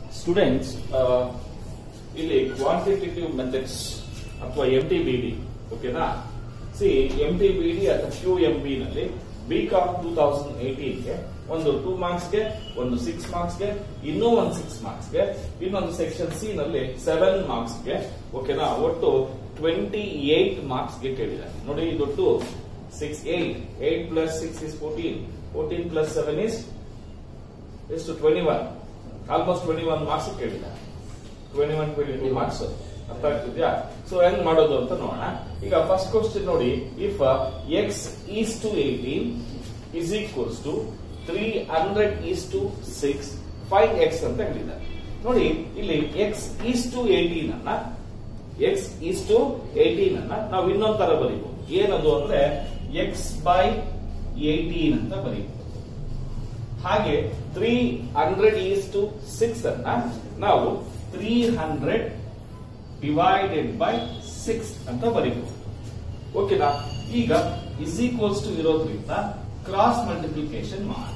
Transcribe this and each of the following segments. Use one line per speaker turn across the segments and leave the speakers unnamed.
Students ಇಲ್ಲಿ quantitative methods ಅಥವಾ M T B D ಓಕೆನಾ C M T B D ಅಥವಾ ಕ್ಯೂ ಎಂ ಬಿ ನಲ್ಲಿ ಬಿ ಕಾಮ್ ಟೂ ತೌಸಂಡ್ ಏಟೀನ್ಗೆ ಒಂದು ಟೂ ಮಾರ್ಕ್ಸ್ಗೆ ಒಂದು ಸಿಕ್ಸ್ ಮಾರ್ಕ್ಸ್ಗೆ ಇನ್ನೂ ಒಂದು ಸಿಕ್ಸ್ ಮಾರ್ಕ್ಸ್ಗೆ ಇನ್ನೊಂದು ಸೆಕ್ಷನ್ ಸಿ ನಲ್ಲಿ ಸೆವೆನ್ ಮಾರ್ಕ್ಸ್ಗೆ ಓಕೆನಾ ಒಟ್ಟು ಟ್ವೆಂಟಿ ಏಟ್ ಮಾರ್ಕ್ಸ್ಗೆ ಕೇಳಿದ್ದಾರೆ ನೋಡಿ ಇದೊಟ್ಟು six eight eight plus six is fourteen fourteen plus seven is ಎಷ್ಟು twenty one almost twenty one marks ಕೇಳಿದ್ದಾರೆ twenty one twenty two marks ಅರ್ಥ ಆಗ್ತಿದ್ಯಾ ಸೊ ಹೆಂಗ್ ಮಾಡೋದು ಅಂತ ನೋಡೋಣ ಈಗ ಫಸ್ಟ್ ಕ್ವಶನ್ ನೋಡಿ if x is to eighteen is equals to three hundred is to six five x ಅಂತ ಹೇಳಿದ್ದಾರೆ ನೋಡಿ ಇಲ್ಲಿ ಎಕ್ಸ್ ಈಸ್ ಟು ಏಟೀನ್ ಅನ್ನ ಎಕ್ಸ್ ಈಸ್ ಟು ಏಟೀನ್ ಅನ್ನ ನಾವು ಇನ್ನೊಂದ್ ತರ ಬರೀಬಹುದು ಏನದು ಅಂದ್ರೆ ಎಕ್ಸ್ ಬೈ ಏಟೀನ್ ಅಂತ ಬರೀಬಹುದು ಹಾಗೆ three hundred is to six ಅನ್ನ ನಾವು three hundred divided by six ಅಂತ ಬರೀಬಹುದು ಓಕೆನಾ ಈಗ ಇಸ್ ಈಕ್ವಲ್ಸ್ ಟು ಇರೋದ್ರಿಂದ ಕ್ರಾಸ್ ಮಲ್ಟಿಪ್ಲಿಕೇಶನ್ ಮಾಡೋಣ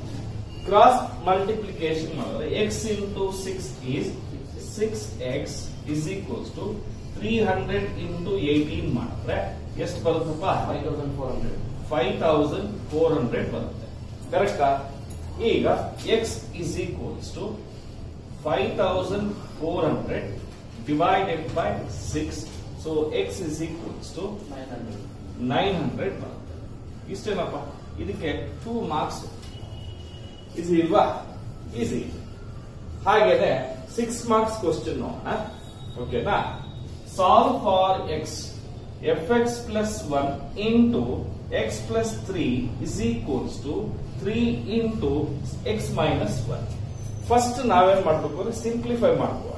ಕ್ರಾಸ್ ಮಲ್ಟಿಪ್ಲಿಕೇಶನ್ ಮಾಡಿದ್ರೆ x into six is six x is equals to three hundred into eighteen ಮಾಡಿದ್ರೆ ಎಷ್ಟು ಬರುತ್ತಪ್ಪ
five thousand four hundred
five thousand four hundred ಬರುತ್ತೆ ಕರೆಕ್ಟಾ ಈಗ x is equals to five thousand four hundred divided by six so X is equals to
nine hundred
nine hundred ಬರುತ್ತೆ ಇಷ್ಟೇನಪ್ಪ ಇದಕ್ಕೆ two marks easy ಇಲ್ವಾ easy ಹಾಗೇನೆ six marks question ನೋಡೋಣ ಓಕೆನಾ solve for x f x plus one into x plus three is equals to three into x minus one first ನಾವೇನ್ ಮಾಡ್ಬೇಕು ಅಂದ್ರೆ ಸಿಂಪ್ಲಿಫೈ ಮಾಡ್ಕೋಣ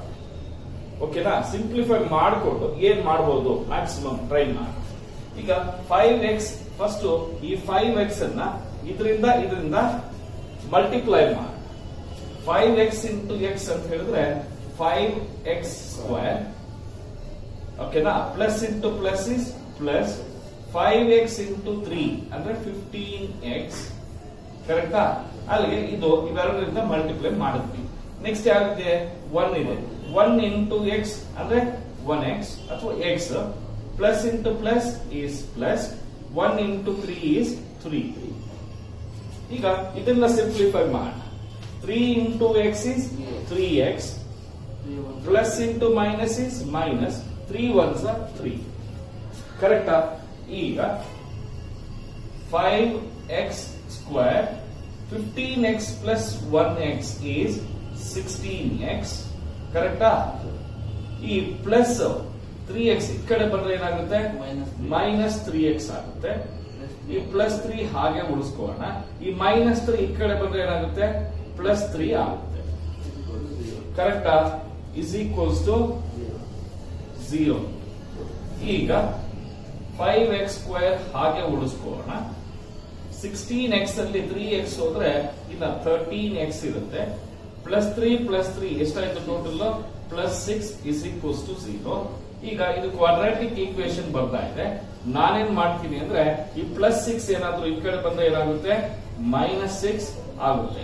ಓಕೆನಾ ಸಿಂಪ್ಲಿಫೈ ಮಾಡಿಕೊಂಡು ಏನ್ ಮಾಡಬಹುದು ಮ್ಯಾಕ್ಸಿಮಮ್ ಟ್ರೈ ಮಾಡಿ ಈಗ ಫೈವ್ ಎಕ್ಸ್ ಫಸ್ಟ್ ಈ ಫೈವ್ ಎಕ್ಸ್ ಅನ್ನ ಇದರಿಂದ ಇದರಿಂದ ಮಲ್ಟಿಪ್ಲೈ ಮಾಡಿ ಫೈವ್ ಎಕ್ಸ್ ಇಂಟು ಎಕ್ಸ್ ಅಂತ ಹೇಳಿದ್ರೆ ಫೈವ್ ಎಕ್ಸ್ ಸ್ಕ್ವೇರ್ ಓಕೆನಾ plus into plus is plus five x into three ಅಂದ್ರೆ ಫಿಫ್ಟೀನ್ ಎಕ್ಸ್ ಕರೆಕ್ಟಾ ಅಲ್ಲಿಗೆ ಇದು ಇವೆರಡರಿಂದ ಮಲ್ಟಿಪ್ಲೈ ಮಾಡಿದ್ವಿ ನೆಕ್ಸ್ಟ್ ಯಾವಿದೆ ಒನ್ ಇದೆ ಒನ್ ಇಂಟು ಎಕ್ಸ್ ಅಂದ್ರೆ ಒನ್ ಎಕ್ಸ್ ಅಥವಾ x plus into plus is plus one into three is three ಈಗ ಇದನ್ನ ಸಿಂಪ್ಲಿಫೈ ಮಾಡೋಣ three into x is three x plus into minus is minus three ones three ಕರೆಕ್ಟಾ ಈಗ five x square fifteen x plus one x is sixteen x ಕರೆಕ್ಟಾ ಈ plus three X ಈ ಕಡೆ ಬಂದ್ರೆ ಏನಾಗುತ್ತೆ
ಮೈನಸ್
ಮೈನಸ್ ತ್ರೀ ಎಕ್ಸ್ ಆಗುತ್ತೆ ಈ ಪ್ಲಸ್ ತ್ರೀ ಹಾಗೆ ಉಳಿಸ್ಕೋಣ ಈ ಮೈನಸ್ ತ್ರೀ ಈ ಕಡೆ ಬಂದ್ರೆ ಏನಾಗುತ್ತೆ ಪ್ಲಸ್ ತ್ರೀ ಆಗುತ್ತೆ ಕರೆಕ್ಟಾ ಇಸ್ ಈಕ್ವಲ್ಸ್ ಟು ಝೀರೋ ಈಗ ಫೈವ್ ಎಕ್ಸ್ ಸ್ಕ್ವೇರ್ ಹಾಗೆ ಉಳಿಸ್ಕೋಣ ಸಿಕ್ಸ್ಟೀನ್ ಎಕ್ಸ್ ಅಲ್ಲಿ ತ್ರೀ ಎಕ್ಸ್ ಹೋದ್ರೆ ಇಲ್ಲ ಥರ್ಟೀನ್ ಎಕ್ಸ್ ಇರುತ್ತೆ ಪ್ಲಸ್ ತ್ರೀ ಪ್ಲಸ್ ತ್ರೀ ಎಷ್ಟಾಯ್ತು total plus six is equals to zero ಈಗ ಇದು ಕ್ವಾಡ್ರಾಟಿಕ್ ಈಕ್ವೇಶನ್ ಬರ್ತಾ ಇದೆ ನಾನೇನ್ ಮಾಡ್ತೀನಿ ಅಂದ್ರೆ ಈ ಪ್ಲಸ್ ಸಿಕ್ಸ್ ಏನಾದ್ರೂ ಈ ಕಡೆ ಬಂದ್ರೆ ಏನಾಗುತ್ತೆ ಮೈನಸ್ ಸಿಕ್ಸ್ ಆಗುತ್ತೆ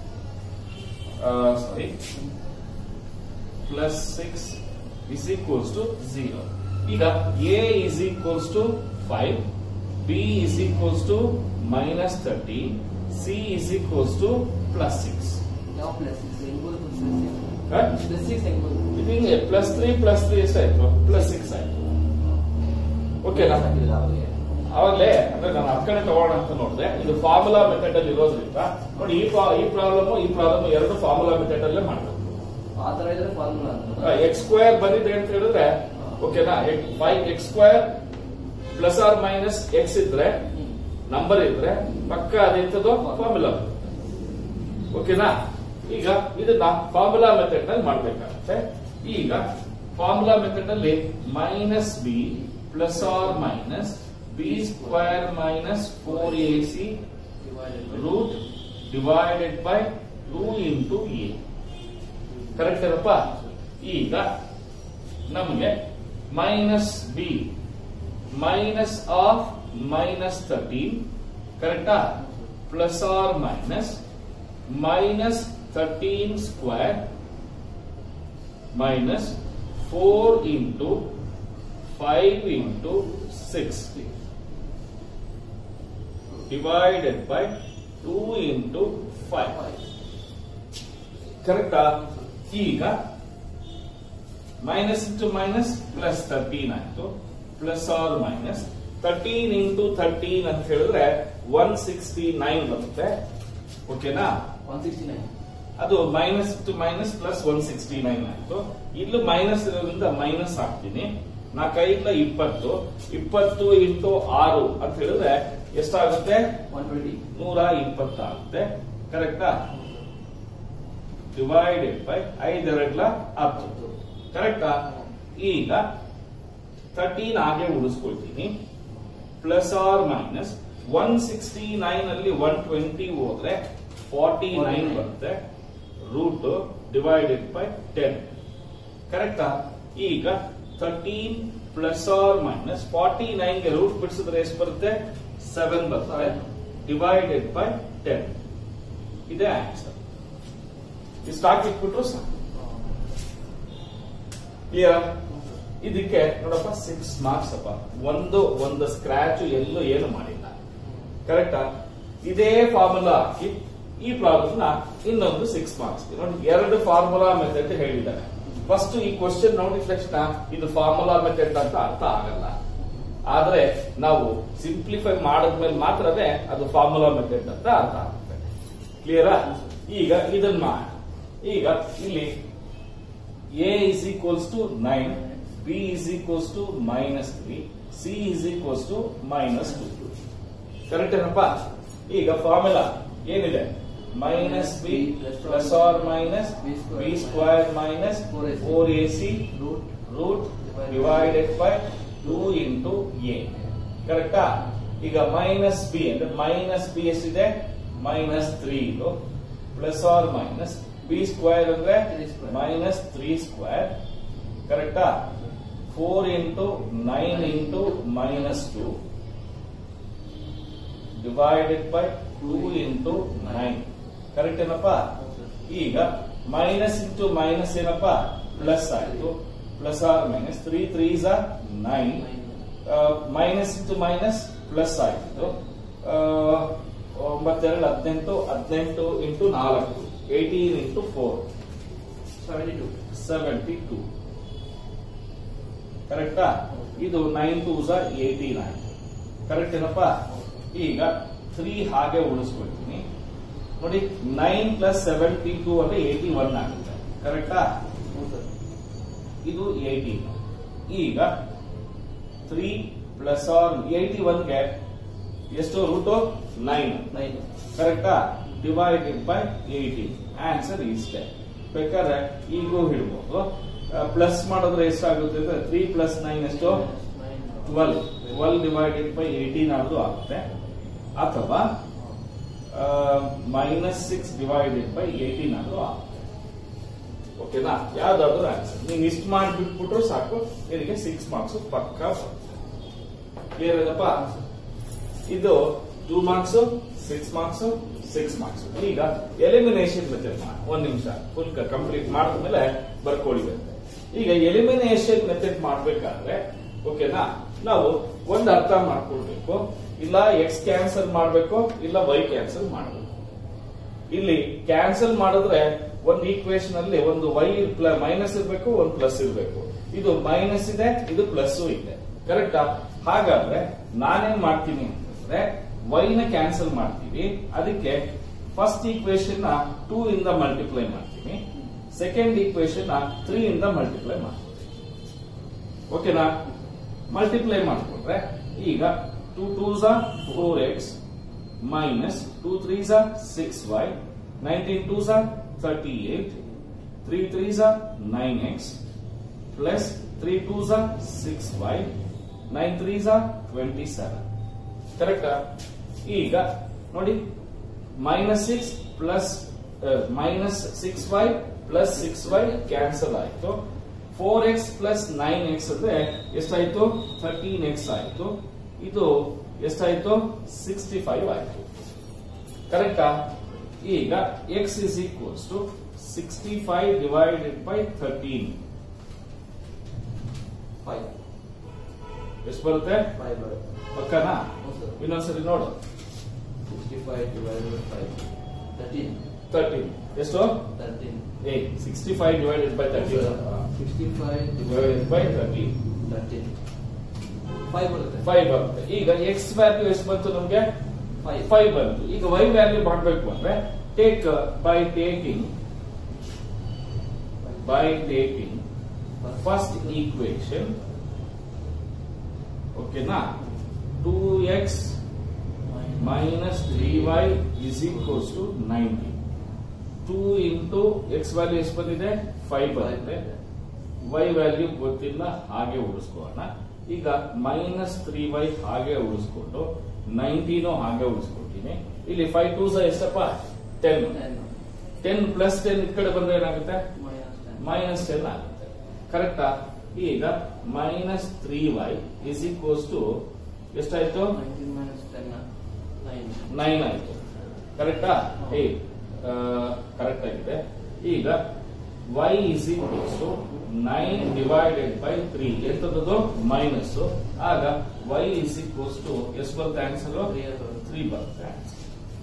sorry plus six is equals to zero ಈಗ a is equals to five b is equals to minus thirty c is equals to plus six
ಯಾವ ಪ್ಲಸ್ ಸಿಕ್ಸ್ ಹೆಂಗ್ ಬರುತ್ತೆ ಪ್ಲಸ್ ಸಿಕ್ಸ್ ಹೆಂಗ್ ಬರುತ್ತೆ
ಇದು ಹಿಂಗೆ ಪ್ಲಸ್ ತ್ರೀ ಪ್ಲಸ್ ತ್ರೀ ಎಷ್ಟಾಯ್ತು plus six ಆಯ್ತು ಓಕೆನಾ
ಹಾಕಿಲ್ಲ ಅವಾಗೆ
ಅವಾಗಲೇ ಅಂದ್ರೆ ನಾನು ಆ ಕಡೆ ತಗೋಣ ಅಂತ ನೋಡಿದೆ ಇದು ಫಾರ್ಮುಲಾ ಮೆಥಡ್ ಅಲ್ಲಿ ಇರೋದ್ರಿಂದ ನೋಡಿ ಈ ಫಾ- ಈ ಪ್ರಾಬ್ಲಮ್ ಈ ಪ್ರಾಬ್ಲಮ್ ಎರಡು ಫಾರ್ಮುಲಾ ಮೆಥಡ್ ಅಲ್ಲೇ ಮಾಡಬೇಕು
ಆ ತರ ಇದ್ರೆ ಫಾರ್ಮುಲಾ ಅಂತ
ಎಕ್ಸ್ ಸ್ಕ್ವೇರ್ ಬಂದಿದೆ ಅಂತ ಹೇಳಿದ್ರೆ ಓಕೆನಾ five x square plus or minus x ಇದ್ರೆ ನಂಬರ್ ಇದ್ರೆ ಪಕ್ಕ ಅದೆಂತದ್ದು ಫಾರ್ಮುಲಾ ಓಕೆನಾ ಈಗ ಇದನ್ನ ಫಾರ್ಮುಲಾ ಮೆಥಡ್ ನಲ್ಲಿ ಮಾಡ್ಬೇಕಾಗುತ್ತೆ ಈಗ ಫಾರ್ಮುಲಾ ಮೆಥಡ್ ಅಲ್ಲಿ minus b plus or minus b square minus four a c root divided by two into a correct ಏನಪ್ಪ ಈಗ ನಮಗೆ minus b minus of minus thirteen ಕರೆಕ್ಟಾ plus or minus minus thirteen square minus four into five into six divided by two into five ಕರೆಕ್ಟಾ ಈಗ minus into minus plus thirteen ಆಯ್ತು plus or minus thirteen into thirteen ಅಂತ ಹೇಳಿದ್ರೆ one sixty nine ಬರುತ್ತೆ ಓಕೆನಾ
one sixty nine
ಅದು minus to minus plus one sixty nine ಆಯ್ತು ಇಲ್ಲೂ ಮೈನಸ್ ಇರೋದ್ರಿಂದ ಮೈನಸ್ ಹಾಕ್ತೀನಿ ನಾಲ್ಕೈದ್ಲ ಇಪ್ಪತ್ತು ಇಪ್ಪತ್ತು ಇಂಟು ಆರು ಅಂತ ಹೇಳಿದ್ರೆ ಎಷ್ಟಾಗುತ್ತೆ
ಒನ್ ಟ್ವೆಂಟಿ
ನೂರ ಇಪ್ಪತ್ತಾಗುತ್ತೆ ಕರೆಕ್ಟಾ ಡಿವೈಡೆಡ್ ಬೈ ಐದೆರಡ್ಲ ಹತ್ತು ಕರೆಕ್ಟಾ ಈಗ ತರ್ಟೀನ್ ಹಾಗೆ ಉಳಿಸ್ಕೊಳ್ತೀನಿ plus or minus one sixty nine ಅಲ್ಲಿ ಒನ್ ಟ್ವೆಂಟಿ ಹೋದ್ರೆ ಫಾರ್ಟಿ ನೈನ್ ಬರುತ್ತೆ ರೂಟ್ ಡಿವೈಡೆಡ್ ಬೈ ಟೆನ್ ಕರೆಕ್ಟಾ ಈಗ thirteen plus or minus forty ನೈನ್ಗೆ ರೂಟ್ ಬಿಡಿಸಿದ್ರೆ ಎಷ್ಟು ಬರುತ್ತೆ ಸೆವೆನ್ ಬರ್ತದೆ ಡಿವೈಡೆಡ್ ಬೈ ಟೆನ್ ಇದೇ ಆನ್ಸರ್ ಇಷ್ಟು ಹಾಕಿಟ್ಬಿಟ್ರು ಸಾಕು ಕ್ಲಿಯರ್ ಇದಕ್ಕೆ ನೋಡಪ್ಪ ಸಿಕ್ಸ್ ಮಾರ್ಕ್ಸ್ ಅಪ್ಪ ಒಂದು ಒಂದು ಸ್ಕ್ರಾಚ್ ಎಲ್ಲೂ ಏನು ಮಾಡಿಲ್ಲ ಕರೆಕ್ಟಾ ಇದೇ ಫಾರ್ಮುಲಾ ಹಾಕಿ ಈ ಪ್ರಾಬ್ಲಮ್ ನ ಇನ್ನೊಂದು ಸಿಕ್ಸ್ ಮಾರ್ಕ್ಸ್ ನೋಡಿ ಎರಡು ಫಾರ್ಮುಲಾ ಮೆಥಡ್ ಹೇಳಿದ್ದಾರೆ ಫಸ್ಟ್ ಈ ಕ್ವಶನ್ ನೋಡಿದ ತಕ್ಷಣ ಇದು ಫಾರ್ಮುಲಾ ಮೆಥಡ್ ಅಂತ ಅರ್ಥ ಆಗಲ್ಲ ಆದ್ರೆ ನಾವು ಸಿಂಪ್ಲಿಫೈ ಮಾಡಿದ್ಮೇಲೆ ಮಾತ್ರವೇ ಅದು ಫಾರ್ಮುಲಾ ಮೆಥಡ್ ಅಂತ ಅರ್ಥ ಆಗುತ್ತೆ ಕ್ಲಿಯರಾ ಈಗ ಇದನ್ನ ಮಾಡಿ ಈಗ ಇಲ್ಲಿ a is equals to nine b is equals to minus three c is equals to minus two correct ಏನಪ್ಪ ಈಗ ಫಾರ್ಮುಲಾ ಏನಿದೆ minus b plus or minus b square minus four a c
root
root divided by two into a ಕರೆಕ್ಟಾ ಈಗ minus b ಅಂದ್ರೆ minus b ಎಷ್ಟಿದೆ minus three ಇದು plus or minus b square ಅಂದ್ರೆ
Three square.
Minus three square ಕರೆಕ್ಟಾ four into nine into minus two divided by two into nine correct ಏನಪ್ಪಾ ಈಗ minus into minus ಏನಪ್ಪಾ plus ಆಯ್ತು plus or minus three three are nine minus into minus plus ಆಯ್ತು ಆ, ಒಂಬತ್ತೆರಡು ಹದಿನೆಂಟು ಹದಿನೆಂಟು ಇಂಟು ನಾಲ್ಕು eighteen into four
seventy two
seventy two ಕರೆಕ್ಟಾ ಇದು ನೈನ್ ಟೂ ಝ ಏಯ್ಟೀನ್ ಆಯ್ತು ಕರೆಕ್ಟ್ ಏನಪ್ಪಾ ಈಗ ತ್ರೀ ಹಾಗೆ ಉಳಿಸ್ಕೊಳ್ತೀನಿ ನೋಡಿ ನೈನ್ ಪ್ಲಸ್ ಸೆವೆಂಟಿ ಟೂ ಅಂದ್ರೆ ಏಯ್ಟಿ ಒನ್ ಆಗುತ್ತೆ ಕರೆಕ್ಟಾ
ಹ್ಞೂ ಸರ್
ಇದು ಏಯ್ಟೀನ್ ಈಗ ತ್ರೀ ಪ್ಲಸ್ ಆರ್ ಏಯ್ಟಿ ಒನ್ಗೆ ಎಷ್ಟು ರೂಟು ನೈನ್
ನೈನ್
ಕರೆಕ್ಟಾ ಡಿವೈಡೆಡ್ ಬೈ ಏಯ್ಟೀನ್ ಆನ್ಸರ್ ಇಷ್ಟೇ ಬೇಕಾದ್ರೆ ಈಗೂ ಹಿಡ್ಬೋದು ಪ್ಲಸ್ ಮಾಡಿದ್ರೆ ಎಷ್ಟಾಗುತ್ತೆ ಅಂದ್ರೆ ತ್ರೀ ಪ್ಲಸ್ ನೈನ್ ಎಷ್ಟು
nine
twelve twelve divided by eighteen ಆದ್ರೂ ಆಗುತ್ತೆ ಅಥವಾ minus six divided by eighteen ಆದ್ರೂ ಆಗುತ್ತೆ ಓಕೆನಾ ಯಾವ್ದಾದ್ರು ಆನ್ಸರ್ ನೀವು ಇಷ್ಟು ಮಾಡಿಬಿಟ್ಬಿಟ್ರು ಸಾಕು ನಿನಗೆ ಸಿಕ್ಸ್ ಮಾರ್ಕ್ಸ್ ಪಕ್ಕ ಕ್ಲಿಯರ್ ಇದಪ್ಪ ಇದು two marks six marks six marks ಈಗ ಎಲಿಮಿನೇಷನ್ ಮೆಥಡ್ ಮಾಡಿ ಒಂದ್ ನಿಮಿಷ ಫುಲ್ ಕಂಪ್ಲೀಟ್ ಮಾಡಿದ್ಮೇಲೆ ಬರ್ಕೊಳ್ಳಿವಂತೆ ಈಗ ಎಲಿಮಿನೇಷನ್ ಮೆಥಡ್ ಮಾಡ್ಬೇಕಾದ್ರೆ ಓಕೆನಾ ನಾವು ಒಂದು ಅರ್ಥ ಮಾಡ್ಕೊಳ್ಬೇಕು ಇಲ್ಲ ಎಕ್ಸ್ ಕ್ಯಾನ್ಸಲ್ ಮಾಡ್ಬೇಕು ಇಲ್ಲ ವೈ ಕ್ಯಾನ್ಸಲ್ ಮಾಡಬೇಕು ಇಲ್ಲಿ ಕ್ಯಾನ್ಸಲ್ ಮಾಡಿದ್ರೆ ಒಂದು ಈಕ್ವೇಶನ್ ಅಲ್ಲಿ ಒಂದು ವೈ ಮೈನಸ್ ಇರಬೇಕು ಒಂದು ಪ್ಲಸ್ ಇರಬೇಕು ಇದು ಮೈನಸ್ ಇದೆ ಇದು ಪ್ಲಸ್ ಇದೆ ಕರೆಕ್ಟಾ ಹಾಗಾದ್ರೆ ನಾನೇನ್ ಮಾಡ್ತೀನಿ ಅಂತಂದ್ರೆ ವೈ ನ ಕ್ಯಾನ್ಸಲ್ ಮಾಡ್ತೀವಿ ಅದಕ್ಕೆ ಫಸ್ಟ್ ಈಕ್ವೇಶನ್ ನ ಟೂ ಇಂದ ಮಲ್ಟಿಪ್ಲೈ ಮಾಡ್ತೀನಿ ಸೆಕೆಂಡ್ ಈಕ್ವೇಶನ್ ನ ತ್ರೀ ಇಂದ ಮಲ್ಟಿಪ್ಲೈ ಮಾಡ್ತೀನಿ ಓಕೆನಾ ಮಲ್ಟಿಪ್ಲೈ ಮಾಡ್ಕೊಂಡ್ರೆ ಈಗ ಟೂ ಟೂ ಝಾ four x minus two three ಝಾ ಸಿಕ್ಸ್ ವೈ ನೈನ್ಟೀನ್ ಟೂ ಝಾ ಥರ್ಟಿ ಏಟ್ ತ್ರೀ ತ್ರೀ ಝಾ nine x plus three two ಝಾ ಸಿಕ್ಸ್ ವೈ ನೈನ್ ತ್ರೀ ಝಾ ಟ್ವೆಂಟಿ ಸೆವೆನ್ ಕರೆಕ್ಟಾ ಈಗ ನೋಡಿ minus six plus minus six y plus six y cancel ಆಯ್ತು four X plus nine x ಅಂದ್ರೆ ಎಷ್ಟಾಯ್ತು ಥರ್ಟೀನ್ ಎಕ್ಸ್ ಆಯ್ತು ಇದು ಎಷ್ಟಾಯ್ತು ಸಿಕ್ಸ್ಟಿ ಫೈವ್ ಆಯ್ತು ಕರೆಕ್ಟಾ ಈಗ x is equals to sixty five divided by thirteen
five
ಎಷ್ಟು ಬರುತ್ತೆ
ಫೈವ್ ಬರುತ್ತೆ
ಪಕ್ಕನಾ
ಹ್ಞೂ ಸರ್
ಇನ್ನೊಂದ್ಸರಿ ನೋಡು
sixty five divided five thirteen
thirteen ಎಷ್ಟು
ತರ್ಟೀನ್
ಏ sixty five divided by thirteen
sixty five
divided by thirteen
thirteen five ಬರುತ್ತೆ
ಫೈವ್ ಬರುತ್ತೆ ಈಗ ಎಕ್ಸ್ ವ್ಯಾಲ್ಯೂ ಎಷ್ಟು ಬಂತು ನಮ್ಗೆ
ಫೈವ್
ಫೈವ್ ಬಂತು ಈಗ ವೈ ವ್ಯಾಲ್ಯೂ ಮಾಡಬೇಕು ಅಂದ್ರೆ take by taking by taking first equation ಓಕೆನಾ two x minus three y is equals to ninety two into x value ಎಷ್ಟು ಬಂದಿದೆ ಫೈವ್ ಬರುತ್ತೆ ವೈ ವ್ಯಾಲ್ಯೂ ಗೊತ್ತಿಲ್ಲ ಹಾಗೆ ಉಳಿಸ್ಕೋಣ ಈಗ ಮೈನಸ್ ತ್ರೀ ವೈ ಹಾಗೆ ಉಳಿಸ್ಕೊಂಡು ನೈಂಟಿನೂ ಹಾಗೆ ಉಳಿಸ್ಕೊಳ್ತೀನಿ ಇಲ್ಲಿ ಫೈವ್ ಟೂ ಸ ಎಷ್ಟಪ್ಪ ಟೆನ್ ಟೆನ್ ಪ್ಲಸ್ ಟೆನ್ ಈ ಕಡೆ ಬಂದ್ರೆ ಏನಾಗುತ್ತೆ
ಮೈನಸ್ ಟೆನ್
ಮೈನಸ್ ಟೆನ್ ಆಗುತ್ತೆ ಕರೆಕ್ಟಾ ಈಗ minus three y is equals to ಎಷ್ಟಾಯ್ತು
nineteen minus ten nine
nine ಆಯ್ತು ಕರೆಕ್ಟಾ ಏ ಕರೆಕ್ಟ್ ಆಗಿದೆ ಈಗ y is equals to nine divided by three ಎಂತದ್ದು ಮೈನಸ್ ಆಗ ವೈ ಇಸ್ ಈಕ್ವಲ್ಸ್ ಟು ಎಷ್ಟು ಬರುತ್ತೆ ಆನ್ಸರ್
ತ್ರೀ ಬರುತ್ತೆ
ತ್ರೀ ಬರುತ್ತೆ ಆನ್ಸರ್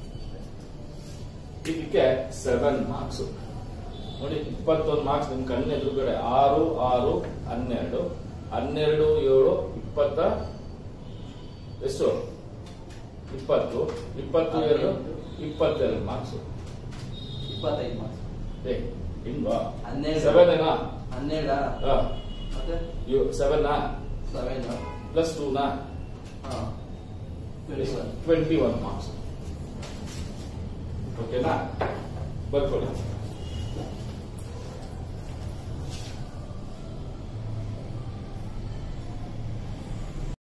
ಇದಕ್ಕೆ ಸೆವೆನ್ ಮಾರ್ಕ್ಸ್ ನೋಡಿ ಇಪ್ಪತ್ತೊಂದು ಮಾರ್ಕ್ಸ್ ನಿಮ್ ಕಣ್ಣ ಎದುರುಗಡೆ ಆರು ಆರು ಹನ್ನೆರಡು ಹನ್ನೆರಡು ಏಳು ಇಪ್ಪತ್ತ ಎಷ್ಟು ಇಪ್ಪತ್ತು ಇಪ್ಪತ್ತು ಎರಡು ಇಪ್ಪತ್ತೆರಡು ಮಾರ್ಕ್ಸ್
ಇಪ್ಪತ್ತೈದು ಮಾರ್ಕ್ಸ್
ಏ ಇಲ್ವಾ
ಹನ್ನೆರಡು
ಸೆವೆನ್ ಏನಾ
ಹನ್ನೆರಡ ಮತ್ತೆ
ಸೆವೆನ್
ಸೆವೆನ್
ಪ್ಲಸ್ ಟೂ ನಾ
ಹಾ twenty one
twenty one marks ಓಕೆನಾ ಬರ್ಕೊಳ್ಳಿ